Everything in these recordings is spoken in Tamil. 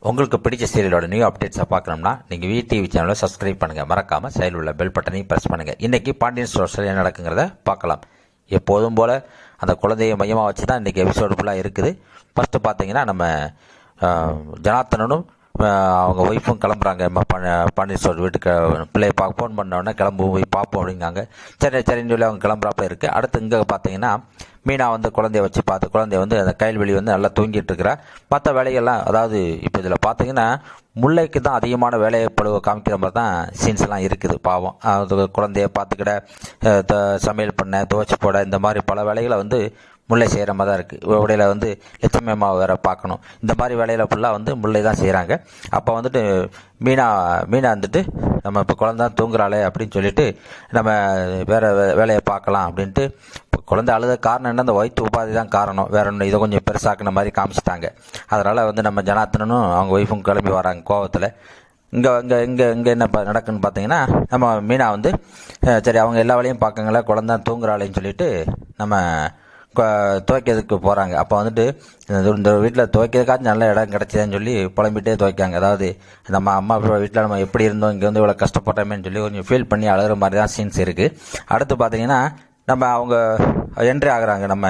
உங்களுக்கு பிடிச்ச சீரியலோட நியூ அப்டேட்ஸை பார்க்கணும்னா நீங்கள் வி டிவி சேனலை சப்ஸ்கிரைப் பண்ணுங்கள் மறக்காமல் சைடில் உள்ள பெல் பட்டனையும் ப்ரெஸ் பண்ணுங்கள் இன்றைக்கி பாண்டியன் ஸ்டோர்ஸில் என்ன நடக்குங்கிறத பார்க்கலாம் எப்போதும் போல் அந்த குழந்தைய மையமாக வச்சு தான் இன்றைக்கி எபிசோடு ஃபுல்லாக இருக்குது ஃபஸ்ட்டு பார்த்தீங்கன்னா நம்ம அஹ், ஜனார்த்தனனும் அஹ், அவங்க ஒய்ஃபும் கிளம்புறாங்க ம- ப- பாண்டியன் ஸ்டோர் வீட்டுக்கு பிள்ளைய பார்க்க ஃபோன் பண்ண உடனே கிளம்பு போய் பார்ப்போம் அப்படிங்காங்க சரி சரின்னு சொல்லி அவங்க கிளம்புறாப்புல இருக்குது அடுத்து இங்கே பார்த்தீங்கன்னா மீனா வந்து குழந்தைய வச்சு பார்த்து குழந்தைய வந்து அந்த கைல்வெளி வந்து நல்லா தூங்கிட்டு இருக்கிறா மற்ற வேலைகள்லாம் அதாவது இப்போ இதில் பார்த்தீங்கன்னா முல்லைக்கு தான் அதிகமான வேலைப்பழுவை காமிக்கிற மாதிரி தான் சீன்ஸ் எல்லாம் இருக்குது பாவம் அது குழந்தைய பார்த்துக்கிட அஹ், த- சமையல் பண்ண துவைச்சி போட இந்த மாதிரி பல வேலைகளை வந்து முல்லை செய்கிற மாதிரி தான் இருக்குது உடையில வந்து லட்சுமி அம்மாவை வேற பார்க்கணும் இந்த மாதிரி வேலையில ஃபுல்லாக வந்து முல்லை தான் செய்கிறாங்க அப்போ வந்துட்டு மீனா மீனா வந்துட்டு நம்ம இப்போ குழந்தை தூங்குறாளே அப்படின்னு சொல்லிட்டு நம்ம வேற வே- வேலையை பார்க்கலாம் அப்படின்ட்டு இப்போ குழந்தை அழுத காரணம் என்ன அந்த வயிற்று உபாதி தான் காரணம் வேற ஒன்று இதை கொஞ்சம் பெருசாக்குன மாதிரி காமிச்சிட்டாங்க அதனால் வந்து நம்ம ஜனார்த்தனனும் அவங்க ஒய்ஃபும் கிளம்பி வராங்க கோவத்தில் இங்கே இங்கே இங்கே இங்கே என்ன ப- நடக்குன்னு பார்த்தீங்கன்னா நம்ம மீனா வந்து அஹ், சரி அவங்க எல்லா வேலையும் பார்க்கங்களே குழந்தை தூங்குறாளேன்னு சொல்லிட்டு நம்ம கொ- துவைக்கிறதுக்கு போகிறாங்க அப்போ வந்துட்டு இந்த- இந்த வீட்டில் துவைக்கிறதுக்காச்சும் நல்ல இடம் கிடைச்சதுன்னு சொல்லி புலம்பிட்டே துவைக்காங்க அதாவது நம்ம அம்மா வீட்டில் நம்ம எப்படி இருந்தோம் இங்கே வந்து இவ்வளோ கஷ்டப்பட்டோமேன்னு சொல்லி கொஞ்சம் ஃபீல் பண்ணி அழுகிற மாதிரி தான் சீன்ஸ் இருக்குது அடுத்து பார்த்தீங்கன்னா நம்ம அவங்க என்ட்ரி ஆகுறாங்க நம்ம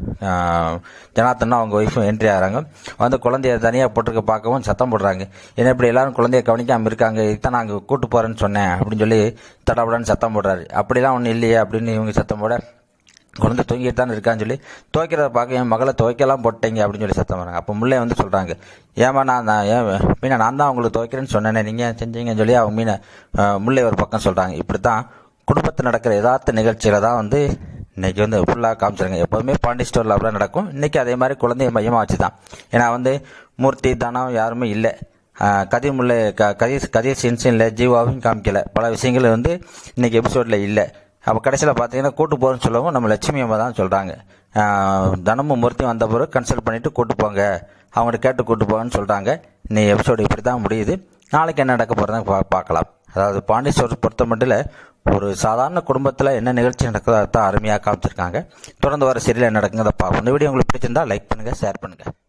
ஆஹ், ஜனார்த்தனும் அவங்க ஒய்ஃபும் என்ட்ரி ஆகுறாங்க வந்து குழந்தைய தனியாக போட்டிருக்க பார்க்கவும் சத்தம் போடுறாங்க என்ன இப்படி எல்லாரும் குழந்தைய கவனிக்காமல் இருக்காங்க இதுதான் நாங்கள் கூட்டு போகிறேன்னு சொன்னேன் அப்படின்னு சொல்லி தடபடன்னு சத்தம் போடுறாரு அப்படிலாம் ஒன்றும் இல்லையே அப்படின்னு இவங்க சத்தம் போட குழந்தை தூங்கிட்டு தானே இருக்கான்னு சொல்லி துவைக்கிறத பார்க்க என் மகளை துவைக்கலாம் போட்டீங்க அப்படின்னு சொல்லி சத்தம் வராங்க அப்போ முல்லை வந்து சொல்கிறாங்க ஏமா நான் நான் ஏன் மீனா நான் தான் உங்களுக்கு துவைக்கிறேன்னு சொன்னேனே நீங்கள் ஏன் செஞ்சீங்கன்னு சொல்லி அவங்க மீனை அஹ், முல்லை ஒரு பக்கம் சொல்கிறாங்க இப்படி தான் குடும்பத்தில் நடக்கிற யதார்த்த நிகழ்ச்சியில தான் வந்து இன்னைக்கு வந்து ஃபுல்லாக காமிச்சிருங்க எப்போதுமே பாண்டி ஸ்டோரில் அப்படிலாம் நடக்கும் இன்னைக்கு அதே மாதிரி குழந்தைய மையமாக வச்சு தான் ஏன்னா வந்து மூர்த்தி தனம் யாருமே இல்லை ஆஹ் கதிர் முல்லை க கதிர் கதிர் சீன்ஸும் இல்லை ஜீவாவும் காமிக்கல பல விஷயங்கள் வந்து இன்னைக்கு எபிசோடில் இல்லை அப்போ கடைசியில் பார்த்தீங்கன்னா கூட்டு போகிறேன்னு சொல்லவும் நம்ம லட்சுமி அம்மா தான் சொல்கிறாங்க தனமும் மூர்த்தியும் வந்த பிறகு கன்சல்ட் பண்ணிவிட்டு கூட்டு போங்க அவங்கள்ட்ட கேட்டு கூட்டு போங்கன்னு சொல்கிறாங்க நீ எபிசோடு இப்படி தான் முடியுது நாளைக்கு என்ன நடக்க போகிறத பா பார்க்கலாம் அதாவது பாண்டிச்சேரி பொறுத்த மட்டும் ஒரு சாதாரண குடும்பத்தில் என்ன நிகழ்ச்சி நடக்குதோ அதை தான் அருமையாக காமிச்சிருக்காங்க தொடர்ந்து வர சீரியல் என்ன நடக்குங்கிறத பார்ப்போம் இந்த வீடியோ உங்களுக்கு பிடிச்சிருந்தா லைக் பண்ணுங்கள் ஷேர் பண்ணுங்கள்